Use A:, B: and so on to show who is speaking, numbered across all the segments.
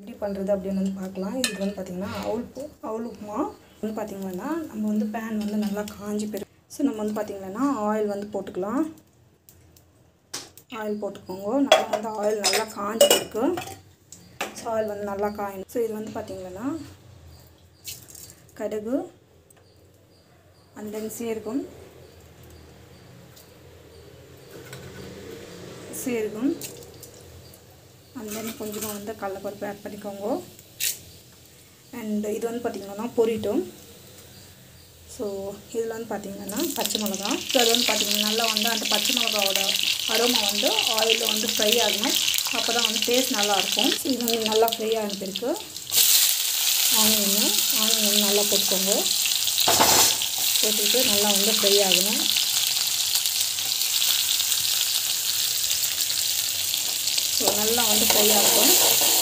A: எப்படி பண்ணுறது அப்படின்னு வந்து பார்க்கலாம் இது வந்து பார்த்திங்கன்னா அவுல் பூ அவுல் உப்புமா வந்து பார்த்திங்கன்னா நம்ம வந்து பேன் வந்து நல்லா காஞ்சி போயிடும் ஸோ நம்ம வந்து பார்த்திங்கன்னா ஆயில் வந்து போட்டுக்கலாம் ஆயில் போட்டுக்கோங்க நல்லா வந்து ஆயில் நல்லா காஞ்சி இருக்கு ஸோ ஆயில் வந்து நல்லா காயணும் ஸோ இது வந்து பார்த்திங்கன்னா கடுகு அண்ட் தென் சீரகம் சீரகம் அண்ட் தென் கொஞ்சமாக வந்து கடலப்பருப்பு ஆட் பண்ணிக்கோங்க அண்ட் இது வந்து பார்த்திங்கன்னா பொரிட்டும் ஸோ இதில் வந்து பார்த்திங்கன்னா பச்சை மிளகா ஸோ அது வந்து பார்த்திங்கன்னா நல்லா வந்து அந்த பச்சை மிளகாவோட அரோமா வந்து ஆயிலில் வந்து ஃப்ரை ஆகணும் அப்போ தான் வந்து டேஸ்ட் நல்லாயிருக்கும் இது வந்து நல்லா ஃப்ரை ஆன பிறகு ஆனியன் ஆனியன் நல்லா போட்டுக்கோங்க போட்டுட்டு நல்லா வந்து ஃப்ரை ஆகணும் ஸோ நல்லா வந்து ஃப்ரை ஆகும்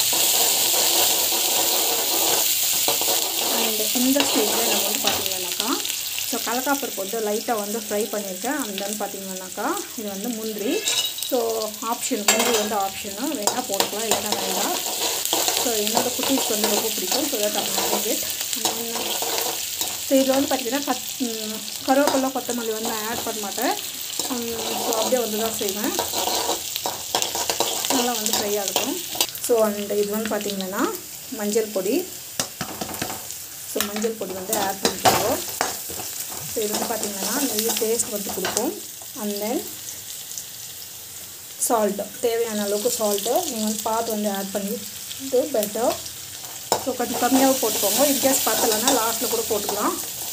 A: அண்ட் இந்த ஸ்டேஜில் நம்ம வந்து பார்த்திங்கன்னாக்கா ஸோ கடலக்காப்பருப்பு வந்து லைட்டாக வந்து ஃப்ரை பண்ணியிருக்கேன் அந்த வந்து பார்த்திங்கன்னாக்கா இது வந்து முந்திரி ஸோ ஆப்ஷன் முந்திரி வந்து ஆப்ஷனு வேணால் போட்டுக்கலாம் இல்லைன்னா வேண்டாம் ஸோ என்னோடய குட்டீஸ்க்கு வந்து ரொம்ப பிடிக்கும் so that marriage it so இதில் வந்து பார்த்திங்கன்னா கத் கருவேப்பிலை கொத்தமல்லி வந்து நான் ஆட் பண்ண மாட்டேன் ஸோ அப்படியே வந்து தான் செய்வேன் நல்லா வந்து ஃப்ரையாக இருக்கும் ஸோ அண்ட் இது வந்து பார்த்திங்கன்னா மஞ்சள் பொடி ஸோ மஞ்சள் பொடி வந்து ஆட் பண்ணிக்கோங்க ஸோ இது வந்து பார்த்திங்கன்னா நல்ல டேஸ்ட் வந்து கொடுக்கும் அண்ட் தென் சால்ட்டு தேவையான அளவுக்கு சால்ட்டு நீங்கள் வந்து பார்த்து வந்து ஆட் பண்ணிட்டு பெட்டர் ஸோ கொஞ்சம் கம்மியாக போட்டுக்கோங்க இன்கேஸ் பத்தலைன்னா லாஸ்ட்டில் கூட போட்டுக்கலாம்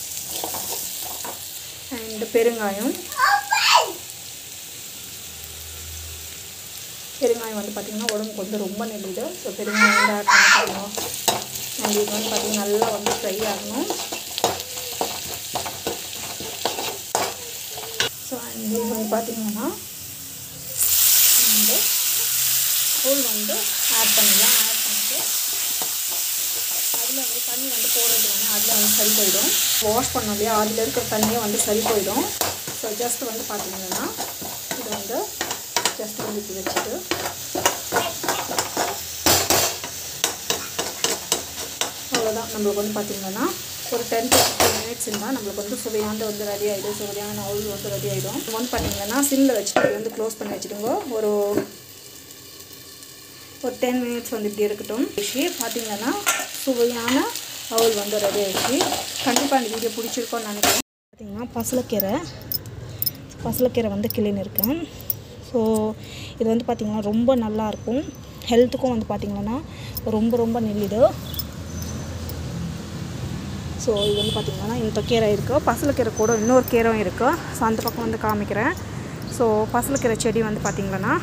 A: அண்ட் பெருங்காயம் பெருங்காயம் வந்து பார்த்திங்கன்னா உடம்புக்கு வந்து ரொம்ப நல்லது ஸோ பெருங்காயம் வந்து ஆட் பண்ணிக்கணும் அண்ட் இது வந்து பார்த்திங்கன்னா நல்லா வந்து ஃப்ரை ஆகணும் ஸோ அண்ட் இது வந்து பார்த்திங்கன்னா வந்து தூள் வந்து ஆட் பண்ணிடலாம் ஆட் பண்ணிட்டு அதில் வந்து தண்ணி வந்து போடுறது வந்து அதில் வந்து சரி போயிடும் வாஷ் பண்ணோம் இல்லையா அதில் இருக்கிற தண்ணியே வந்து சரி போயிடும் ஸோ ஜஸ்ட் வந்து பார்த்திங்கன்னா இது வந்து ஜஸ்ட் வந்து இப்படி வச்சுட்டு அவ்வளோதான் நம்மளுக்கு வந்து பார்த்திங்கன்னா ஒரு டென் டு ஃபிஃப்டீன் மினிட்ஸ் இருந்தால் நம்மளுக்கு வந்து சுவையாண்டு வந்து ரெடி ஆகிடும் சுவையான ஆயில் வந்து ரெடி ஆகிடும் வந்து பார்த்திங்கன்னா சிம்மில் வச்சுட்டு இது வந்து க்ளோஸ் பண்ணி வச்சுடுங்க ஒரு ஒரு டென் மினிட்ஸ் வந்து இப்படி இருக்கட்டும் விஷயம் பார்த்திங்கன்னா சுவையான அவல் வந்து ரெடி ஆகிடுச்சு கண்டிப்பாக அந்த வீடியோ பிடிச்சிருக்கோன்னு நினைக்கிறேன் பார்த்திங்கன்னா பசலக்கீரை பசலக்கீரை வந்து கிளீன் இருக்கேன் ஸோ இது வந்து பார்த்திங்கன்னா ரொம்ப நல்லாயிருக்கும் ஹெல்த்துக்கும் வந்து பார்த்திங்கன்னா ரொம்ப ரொம்ப நெல்லிது ஸோ இது வந்து பார்த்திங்கன்னா இந்த கீரை இருக்குது பசலக்கீரை கூட இன்னொரு கீரையும் இருக்குது ஸோ அந்த பக்கம் வந்து காமிக்கிறேன் ஸோ பசலக்கீரை செடி வந்து பார்த்திங்கன்னா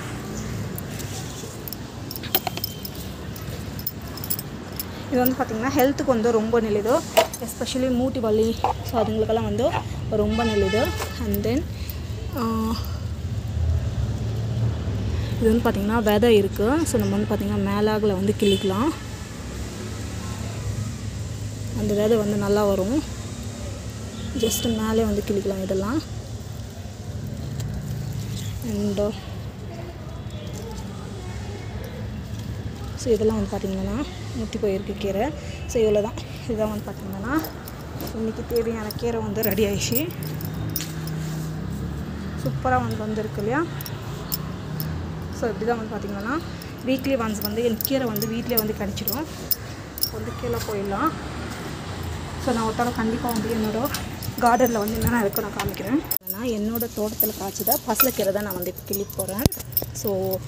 A: இது வந்து பார்த்திங்கன்னா ஹெல்த்துக்கு வந்து ரொம்ப நல்லது எஸ்பெஷலி மூட்டி வலி ஸோ அதுங்களுக்கெல்லாம் வந்து ரொம்ப நல்லது அண்ட் தென் இது வந்து பார்த்திங்கன்னா விதை இருக்குது ஸோ நம்ம வந்து பார்த்திங்கன்னா மேலாகில் வந்து கிள்ளிக்கலாம் அந்த விதை வந்து நல்லா வரும் ஜஸ்ட்டு மேலே வந்து கிள்ளிக்கலாம் இதெல்லாம் அண்ட் ஸோ இதெல்லாம் வந்து பார்த்திங்கன்னா முத்தி போயிருக்கு கீரை ஸோ இவ்வளோ தான் இதுதான் வந்து பார்த்திங்கன்னா இன்றைக்கி தேவையான கீரை வந்து ரெடி ஆயிடுச்சு சூப்பராக வந்து வந்திருக்கு இல்லையா ஸோ இப்படி தான் வந்து பார்த்திங்கன்னா வீக்லி ஒன்ஸ் வந்து என் கீரை வந்து வீட்டிலே வந்து கிடச்சிடும் வந்து கீழே போயிடலாம் ஸோ நான் ஒரு தடவை கண்டிப்பாக வந்து என்னோடய கார்டனில் வந்து என்னென்ன இருக்கும் நான் காமிக்கிறேன் நான் என்னோடய தோட்டத்தில் காய்ச்சத பசலக்கீரை தான் நான் வந்து இப்போ கிள்ளி போகிறேன் ஸோ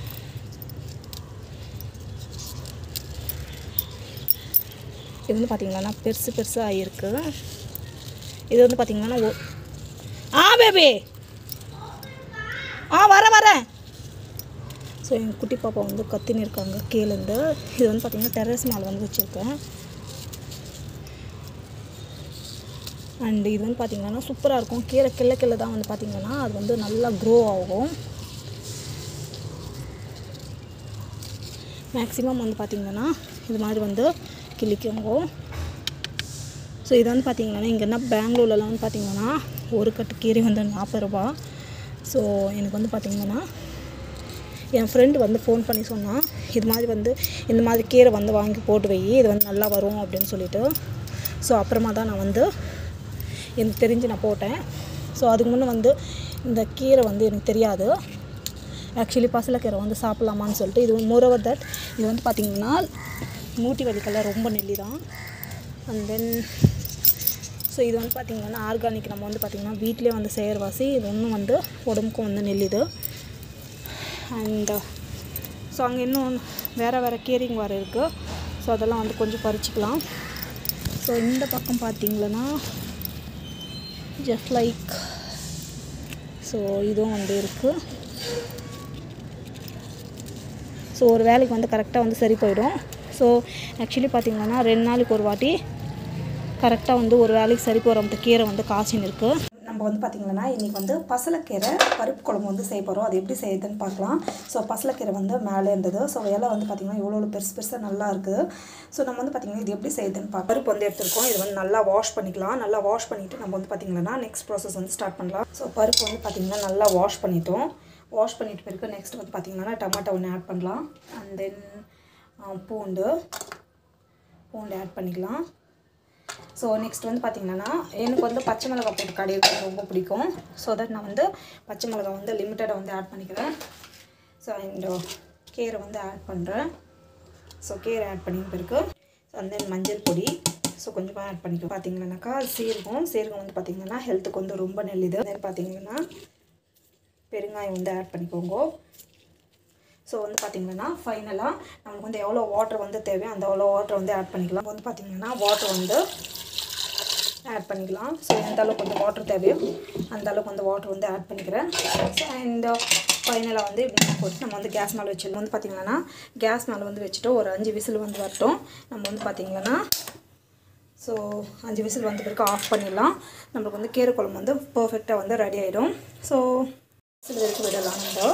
A: இது வந்து பார்த்திங்கன்னா பெருசு பெருசாக ஆகிருக்கு இது வந்து பார்த்திங்கன்னா ஓ ஆ பேபி ஆ வரேன் வரேன் ஸோ எங்கள் குட்டி பாப்பா வந்து கத்தின்னு இருக்காங்க கீழேருந்து இது வந்து பார்த்திங்கன்னா டெரஸ் மேலே வந்து வச்சுருக்கேன் அண்ட் இது வந்து பார்த்திங்கன்னா சூப்பராக இருக்கும் கீழே கிள்ள கிள்ள தான் வந்து பார்த்திங்கன்னா அது வந்து நல்லா க்ரோ ஆகும் மேக்ஸிமம் வந்து பார்த்திங்கன்னா இது மாதிரி வந்து கிளிக்கோங்க ஸோ இது வந்து பார்த்திங்கன்னா இங்கே என்ன பெங்களூர்லலாம் வந்து பார்த்திங்கன்னா ஒரு கட்டு கீரை வந்து நாற்பது ரூபா ஸோ எனக்கு வந்து பார்த்திங்கன்னா என் ஃப்ரெண்டு வந்து ஃபோன் பண்ணி சொன்னான் இது மாதிரி வந்து இந்த மாதிரி கீரை வந்து வாங்கி போட்டு வை இது வந்து நல்லா வரும் அப்படின்னு சொல்லிட்டு ஸோ அப்புறமா தான் நான் வந்து எனக்கு தெரிஞ்சு நான் போட்டேன் ஸோ அதுக்கு முன்னே வந்து இந்த கீரை வந்து எனக்கு தெரியாது ஆக்சுவலி பசலைக்கீரை வந்து சாப்பிட்லாமான்னு சொல்லிட்டு இது மோரோவர் தட் இது வந்து பார்த்திங்கன்னா மூட்டி வலிக்கெல்லாம் ரொம்ப நெல்லி தான் அண்ட் தென் ஸோ இது வந்து பார்த்திங்கன்னா ஆர்கானிக் நம்ம வந்து பார்த்திங்கன்னா வீட்டிலே வந்து செய்கிறவாசி இது ஒன்றும் வந்து உடம்புக்கும் வந்து நெல்லிது அண்ட் ஸோ அங்கே இன்னும் வேறு வேறு கீரிங் வேறு இருக்குது ஸோ அதெல்லாம் வந்து கொஞ்சம் பறிச்சுக்கலாம் ஸோ இந்த பக்கம் பார்த்திங்கன்னா ஜஸ்ட் லைக் ஸோ இதுவும் வந்து இருக்குது ஸோ ஒரு வேலைக்கு வந்து கரெக்டாக வந்து சரி போயிடும் ஸோ ஆக்சுவலி பார்த்திங்கன்னா ரெண்டு நாளைக்கு ஒரு வாட்டி கரெக்டாக வந்து ஒரு வேலைக்கு சரி போகிற அந்த கீரை வந்து காய்ச்சின்னு இருக்குது நம்ம வந்து பார்த்திங்கன்னா இன்றைக்கி வந்து பசலைக்கீரை பருப்பு குழம்பு வந்து செய்ய போகிறோம் அது எப்படி செய்யுதுன்னு பார்க்கலாம் ஸோ பசலைக்கீரை வந்து மேலே இருந்தது ஸோ இலை வந்து பார்த்திங்கன்னா இவ்வளோ பெருசு பெருசாக நல்லா இருக்குது ஸோ நம்ம வந்து பார்த்திங்கன்னா இது எப்படி செய்யுதுன்னு பார்க்க பருப்பு வந்து எடுத்துருக்கோம் இது வந்து நல்லா வாஷ் பண்ணிக்கலாம் நல்லா வாஷ் பண்ணிவிட்டு நம்ம வந்து பார்த்திங்கன்னா நெக்ஸ்ட் ப்ராசஸ் வந்து ஸ்டார்ட் பண்ணலாம் ஸோ பருப்பு வந்து பார்த்திங்கன்னா நல்லா வாஷ் பண்ணிட்டோம் வாஷ் பண்ணிட்டு பிறகு நெக்ஸ்ட் வந்து பார்த்திங்கன்னா டமாட்டோ ஒன்று ஆட் பண்ணலாம் அண்ட் தென் பூண்டு பூண்டு ஆட் பண்ணிக்கலாம் ஸோ நெக்ஸ்ட் வந்து பார்த்திங்கன்னா எனக்கு வந்து பச்சை மிளகாய் போட்டு கடையிறது ரொம்ப பிடிக்கும் ஸோ தட் நான் வந்து பச்சை மிளகாய் வந்து லிமிட்டடாக வந்து ஆட் பண்ணிக்கிறேன் ஸோ அண்ட் கீரை வந்து ஆட் பண்ணுறேன் ஸோ கீரை ஆட் பண்ணின பிறகு ஸோ அந்த மஞ்சள் பொடி ஸோ கொஞ்சமாக ஆட் பண்ணிக்கலாம் பார்த்தீங்கன்னாக்கா சீரகம் சீரகம் வந்து பார்த்திங்கன்னா ஹெல்த்துக்கு வந்து ரொம்ப நல்லது தென் பார்த்திங்கன்னா பெருங்காயம் வந்து ஆட் பண்ணிக்கோங்க ஸோ வந்து பார்த்திங்கன்னா ஃபைனலாக நம்மளுக்கு வந்து எவ்வளோ வாட்டர் வந்து தேவையோ அந்த அவ்வளோ வாட்டர் வந்து ஆட் பண்ணிக்கலாம் வந்து பார்த்திங்கன்னா வாட்டர் வந்து ஆட் பண்ணிக்கலாம் ஸோ எந்த அளவுக்கு வந்து வாட்டர் தேவையோ அந்த அளவுக்கு வந்து வாட்டர் வந்து ஆட் பண்ணிக்கிறேன் ஸோ அண்ட் ஃபைனலாக வந்து இப்படி போட்டு நம்ம வந்து கேஸ் மேலே வச்சிடலாம் வந்து பார்த்திங்கன்னா கேஸ் மேலே வந்து வச்சுட்டு ஒரு அஞ்சு விசில் வந்து வரட்டும் நம்ம வந்து பார்த்திங்கன்னா ஸோ அஞ்சு விசில் வந்த பிறகு ஆஃப் பண்ணிடலாம் நம்மளுக்கு வந்து கீரை குழம்பு வந்து பர்ஃபெக்டாக வந்து ரெடி ஆகிடும் ஸோ விசில் வரைக்கும் விடலாம் நம்ம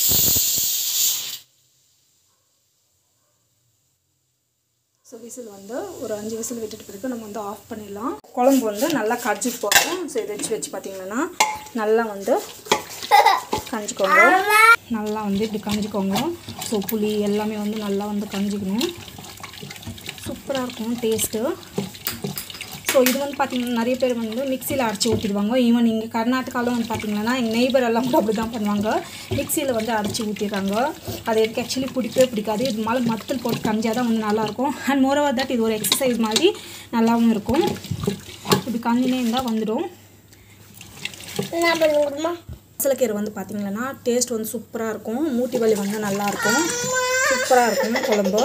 A: ஸோ விசில் வந்து ஒரு அஞ்சு விசில் விட்டுட்டு பிறகு நம்ம வந்து ஆஃப் பண்ணிடலாம் குழம்பு வந்து நல்லா கடிச்சிட்டு போகும் ஸோ இதை வச்சு வச்சு பார்த்தீங்கன்னா நல்லா வந்து கஞ்சிக்கோங்க நல்லா வந்து இப்படி கஞ்சிக்கோங்க ஸோ புளி எல்லாமே வந்து நல்லா வந்து கஞ்சிக்கணும் சூப்பராக இருக்கும் டேஸ்ட்டு ஸோ இது வந்து பார்த்திங்கன்னா நிறைய பேர் வந்து மிக்சியில் அரைச்சி ஊற்றிடுவாங்க ஈவன் இங்கே கர்நாடகாவில் வந்து பார்த்திங்கன்னா எங்கள் நெய்பர் எல்லாம் கூட அப்படி தான் பண்ணுவாங்க மிக்சியில் வந்து அரைச்சி ஊற்றிடுறாங்க அது எனக்கு ஆக்சுவலி பிடிக்கவே பிடிக்காது இது மேலே மத்தல் போட்டு கஞ்சியாக தான் வந்து நல்லாயிருக்கும் அண்ட் மோரோவர் தட் இது ஒரு எக்ஸசைஸ் மாதிரி நல்லாவும் இருக்கும் இப்படி கஞ்சினே இருந்தால் வந்துடும்
B: என்ன பண்ணுங்கம்மா
A: மசலக்கீரை வந்து பார்த்திங்கன்னா டேஸ்ட் வந்து சூப்பராக இருக்கும் மூட்டி வலி வந்து நல்லாயிருக்கும் சூப்பராக இருக்கும் குழம்பு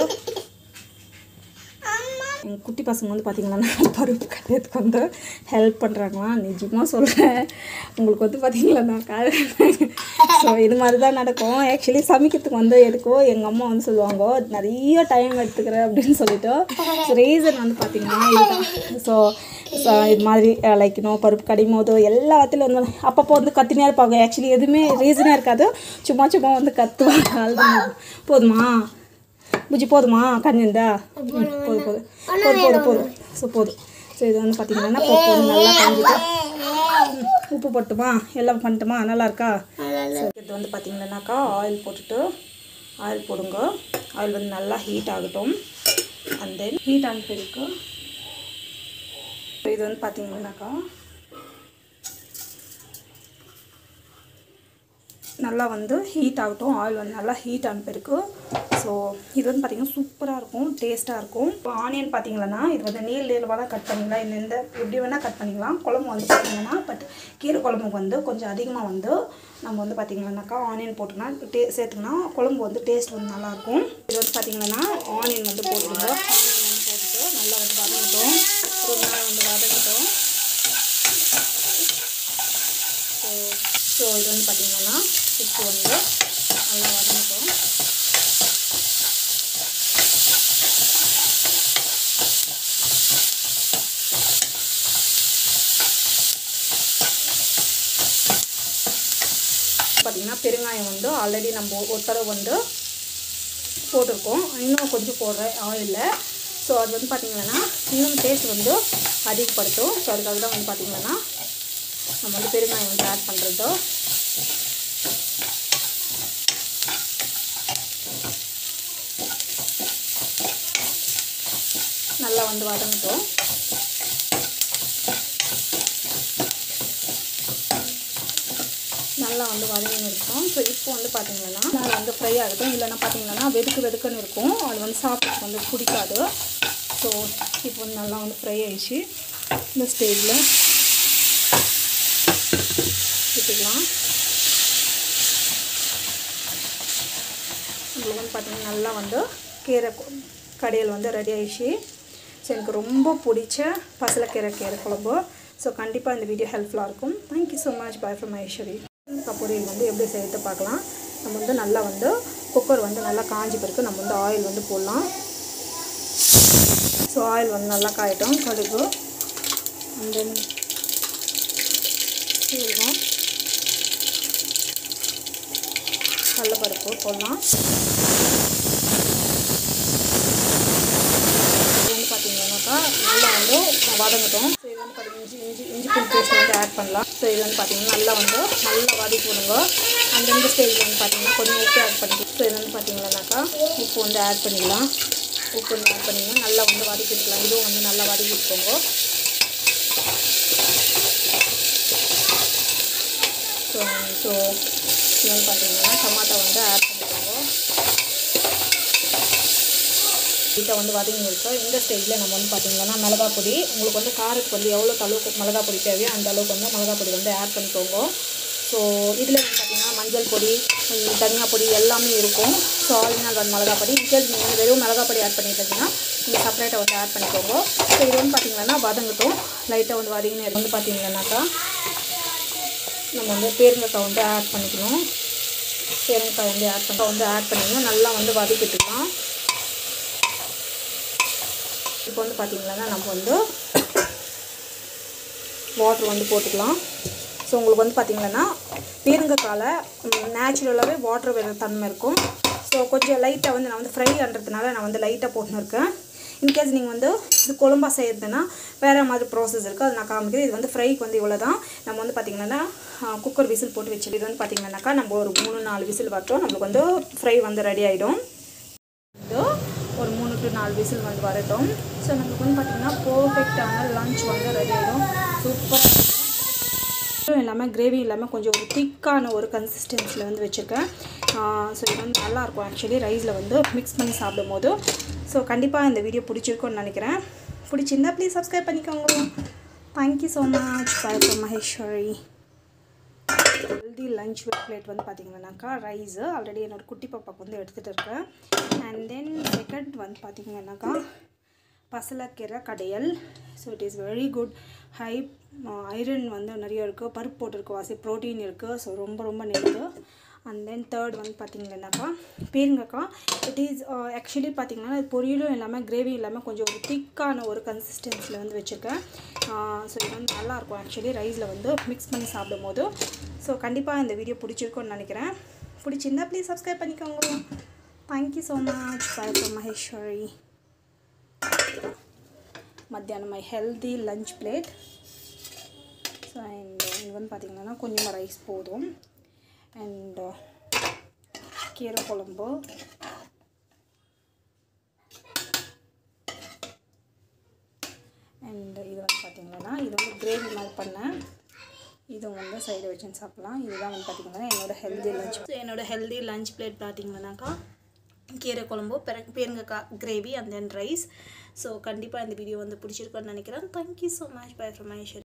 A: எங்கள் குட்டி பசங்க வந்து பார்த்திங்கன்னா பருப்பு கடையத்துக்கு வந்து ஹெல்ப் பண்ணுறாங்களா நிஜமாக சொல்கிறேன் உங்களுக்கு வந்து பார்த்திங்களாக்கா ஸோ இது மாதிரி தான் நடக்கும் ஆக்சுவலி சமைக்கிறதுக்கு வந்து எடுக்கும் எங்கள் அம்மா வந்து சொல்லுவாங்க நிறைய டைம் எடுத்துக்கிறேன் அப்படின்னு சொல்லிட்டு ஸோ ரீசன் வந்து பார்த்திங்கன்னா இதுதான் ஸோ ஸோ இது மாதிரி லைக் இன்னும் பருப்பு கடையும் போது எல்லாத்துலையும் வந்து அப்பப்போ வந்து கத்தினே இருப்பாங்க ஆக்சுவலி எதுவுமே ரீசனாக இருக்காது சும்மா சும்மா வந்து கத்துவாங்க அதுதான் போதுமா புஜி போதுமா கஞ்சிந்தா போதும் போதும் போதும் போதும் போதும் ஸோ போதும் ஸோ இது வந்து பார்த்திங்கன்னா போட்டு வந்து நல்லா கஞ்சிட்டு ம், உப்பு போட்டுமா எல்லாம் பண்ணட்டுமா நல்லா இருக்கா ஸோ இது வந்து பார்த்திங்கன்னாக்கா ஆயில் போட்டுட்டு ஆயில் போடுங்க ஆயில் வந்து நல்லா ஹீட் ஆகட்டும் அண்ட் தென் ஹீட் ஆன பிறகு இது வந்து பார்த்திங்கன்னாக்கா நல்லா வந்து ஹீட் ஆகட்டும் ஆயில் வந்து நல்லா ஹீட் ஆன பிறகு ஸோ இது வந்து பார்த்திங்கன்னா சூப்பராக இருக்கும் டேஸ்ட்டாக இருக்கும் இப்போ ஆனியன் பார்த்தீங்கன்னா இது வந்து நீள் நீளமாக தான் கட் பண்ணிக்கலாம் இந்த இந்த எப்படி வேணால் கட் பண்ணிக்கலாம் குழம்பு வந்து பார்த்திங்கன்னா பட் கீரை குழம்புக்கு வந்து கொஞ்சம் அதிகமாக வந்து நம்ம வந்து பார்த்திங்கன்னாக்கா ஆனியன் போட்டோம்னா டே சேர்த்துக்கினா குழம்பு வந்து டேஸ்ட் வந்து நல்லாயிருக்கும் இது வந்து பார்த்திங்கன்னா ஆனியன் வந்து போட்டுருங்க ஆனியன் வந்து போட்டுட்டு நல்லா வந்து வதங்கட்டும் ஒரு நாள் வந்து வதங்கட்டும் ஸோ ஸோ இது வந்து பார்த்திங்கன்னா உப்பு வந்து நல்லா வதங்கட்டும் பார்த்திங்கன்னா பெருங்காயம் வந்து ஆல்ரெடி நம்ம ஒரு தடவை வந்து போட்டிருக்கோம் இன்னும் கொஞ்சம் போடுறேன் ஆயிலில் ஸோ அது வந்து பார்த்திங்கன்னா இன்னும் டேஸ்ட் வந்து அதிகப்படுத்தும் ஸோ அதுக்காக தான் வந்து பார்த்திங்கன்னா நம்ம வந்து பெருங்காயம் வந்து ஆட் பண்ணுறது நல்லா வந்து வதங்கட்டும் நல்லா வந்து வதங்கி இருக்கும் ஸோ இப்போ வந்து பார்த்தீங்கன்னா நல்லா வந்து ஃப்ரை ஆகட்டும் இல்லைன்னா பார்த்தீங்கன்னா வெதுக்கு வெதுக்குன்னு இருக்கும் அது வந்து சாப்பிட்றதுக்கு வந்து பிடிக்காது ஸோ இப்போ வந்து நல்லா வந்து ஃப்ரை ஆயிடுச்சு இந்த ஸ்டேஜில் விட்டுக்கலாம் உங்களுக்கு வந்து பார்த்திங்கன்னா நல்லா வந்து கீரை கொ- கடையில் வந்து ரெடி ஆயிடுச்சு ஸோ எனக்கு ரொம்ப பிடிச்ச பசலக்கீரை கீரை குழம்பு ஸோ கண்டிப்பாக இந்த வீடியோ ஹெல்ப்ஃபுல்லாக இருக்கும் thank you so much bye from Aishwari பொரியல் வந்து எப்படி செய்யறது பார்க்கலாம் நம்ம வந்து நல்லா வந்து குக்கர் வந்து நல்லா காஞ்சி பிறகு நம்ம வந்து ஆயில் வந்து போடலாம் ஸோ ஆயில் வந்து நல்லா காயட்டும் கடுகு அண்ட் தென் சீரகம் கடலப்பருப்பு போடலாம் இது வந்து பார்த்தீங்கன்னாக்கா நல்லா வந்து வதங்கட்டும் ஸோ இது வந்து பார்த்தீங்கன்னா இஞ்சி இஞ்சி இஞ்சி பூண்டு பேஸ்ட் வந்து ஆட் பண்ணலாம் ஸோ இது வந்து பார்த்தீங்கன்னா நல்லா வந்து நல்லா வதக்கி விடுங்க அந்த இந்த ஸ்டேஜில் வந்து பார்த்தீங்கன்னா கொஞ்சம் உப்பு ஆட் பண்ணிக்கலாம் ஸோ இது வந்து பார்த்தீங்கன்னாக்கா உப்பு வந்து ஆட் பண்ணிக்கலாம் உப்பு வந்து ஆட் பண்ணிங்கன்னா நல்லா வந்து வதக்கி விட்டுக்கலாம் இதுவும் வந்து நல்லா வதக்கி விட்டுக்கோங்க ஸோ ஸோ இது வந்து பார்த்தீங்கன்னா டமாட்டோ வந்து ஆட் பண்ணிக்கோங்க லைட்டாக வந்து வதங்கி இருக்கோம் இந்த ஸ்டேஜில் நம்ம வந்து பார்த்தீங்கன்னா மிளகா பொடி உங்களுக்கு வந்து காரத்துக்கு வந்து எவ்வளோ அளவுக்கு மிளகா பொடி தேவையோ அந்த அளவுக்கு வந்து மிளகா பொடி வந்து ஆட் பண்ணிக்கோங்க ஸோ இதில் வந்து பார்த்தீங்கன்னா மஞ்சள் பொடி உம், தனியா பொடி எல்லாமே இருக்கும் ஸோ ஆல்னால் வந்து மிளகா பொடி இன்கேஸ் நீங்கள் வந்து வெறும் மிளகா பொடி ஆட் பண்ணிட்டீங்கன்னா நீங்கள் செப்பரேட்டாக வந்து ஆட் பண்ணிக்கோங்க ஸோ இது வந்து பார்த்தீங்கன்னா வதங்கட்டும் லைட்டாக வந்து வதங்கினு வந்து பார்த்தீங்கன்னாக்கா நம்ம வந்து பேருங்கக்காய் வந்து ஆட் பண்ணிக்கணும் பேருங்கக்காய் வந்து ஆட் பண்ண வந்து ஆட் பண்ணிங்கன்னா நல்லா வந்து வதக்கிட்டுக்கலாம் இப்போ வந்து பார்த்தீங்கன்னா நம்ம வந்து வாட்டர் வந்து போட்டுக்கலாம் ஸோ உங்களுக்கு வந்து பார்த்தீங்கன்னா பீருங்கக்கால நேச்சுரலாகவே வாட்டர் வேறு தன்மை இருக்கும் ஸோ கொஞ்சம் லைட்டாக வந்து நான் வந்து ஃப்ரை பண்ணுறதுனால நான் வந்து லைட்டாக போட்டுன்னு இருக்கேன் இன்கேஸ் நீங்கள் வந்து இது குழம்பா செய்யறதுன்னா வேறு மாதிரி ப்ராசஸ் இருக்குது அது நான் காமிக்கிறேன் இது வந்து ஃப்ரைக்கு வந்து இவ்வளோ தான் நம்ம வந்து பார்த்திங்கன்னா குக்கர் விசில் போட்டு வச்சு இது வந்து பார்த்திங்கன்னாக்கா நம்ம ஒரு மூணு நாலு விசில் வரட்டும் நம்மளுக்கு வந்து ஃப்ரை வந்து ரெடி ஆகிடும் வந்து ஒரு மூணு டு நாலு விசில் வந்து வரட்டும் ஸோ நம்மளுக்கு வந்து பார்த்திங்கன்னா பர்ஃபெக்டான லஞ்ச் வந்து ரெடி ஆகிடும் சூப்பராக இருக்கும் இல்லாமல் கிரேவி இல்லாமல் கொஞ்சம் ஒரு திக்கான ஒரு கன்சிஸ்டன்சியில் வந்து வச்சுருக்கேன் ஸோ இது வந்து நல்லாயிருக்கும் ஆக்சுவலி ரைஸில் வந்து மிக்ஸ் பண்ணி சாப்பிடும்போது ஸோ கண்டிப்பாக இந்த வீடியோ பிடிச்சிருக்கும்னு நினைக்கிறேன் பிடிச்சிருந்தா ப்ளீஸ் சப்ஸ்கிரைப் பண்ணிக்கோங்க thank you so much bye from Maheswari healthy lunch plate வந்து பார்த்தீங்கன்னாக்கா ரைஸு ஆல்ரெடி என்னோடய குட்டி பாப்பாக்கு வந்து எடுத்துகிட்டு இருக்கேன் அண்ட் தென் செகண்ட் வந்து பார்த்தீங்கன்னாக்கா பசலக்கீரை கடையல் so it is very good high iron வந்து நிறைய இருக்குது பருப்பு போட்டிருக்கு வாசி ப்ரோட்டீன் இருக்குது ஸோ ரொம்ப ரொம்ப நல்லது அண்ட் தென் தேர்ட் வந்து பார்த்தீங்கன்னாக்கா பேருங்கக்கா இட் இஸ் ஆக்சுவலி பார்த்தீங்கன்னா இது பொரியலும் இல்லாமல் கிரேவி இல்லாமல் கொஞ்சம் ஒரு திக்கான ஒரு கன்சிஸ்டன்சியில் வந்து வச்சுருக்கேன் ஸோ இது வந்து நல்லாயிருக்கும் ஆக்சுவலி ரைஸில் வந்து மிக்ஸ் பண்ணி சாப்பிடும்போது ஸோ கண்டிப்பாக இந்த வீடியோ பிடிச்சிருக்கும்னு நினைக்கிறேன் பிடிச்சிருந்தா ப்ளீஸ் சப்ஸ்கிரைப் பண்ணிக்கோங்க thank you so much bye from Maheswari மத்தியானம் my healthy lunch plate so and இது வந்து பார்த்திங்கன்னா கொஞ்சமாக ரைஸ் போதும் அண்ட் கீரை குழம்பு அண்ட் இது வந்து பார்த்திங்கன்னா இது வந்து கிரேவி மாதிரி பண்ணேன் இது வந்து சைடு வச்சுன்னு சாப்பிட்லாம் இதுதான் வந்து பார்த்திங்கன்னா என்னோட ஹெல்தி லஞ்ச் என்னோட ஹெல்தி லஞ்ச் பிளேட் பார்த்திங்கன்னாக்கா கீரை குழம்பு பெர பெருங்கக்காய் gravy and then rice so கண்டிப்பாக இந்த வீடியோ வந்து பிடிச்சிருக்குன்னு நினைக்கிறேன் thank you so much bye from Ishari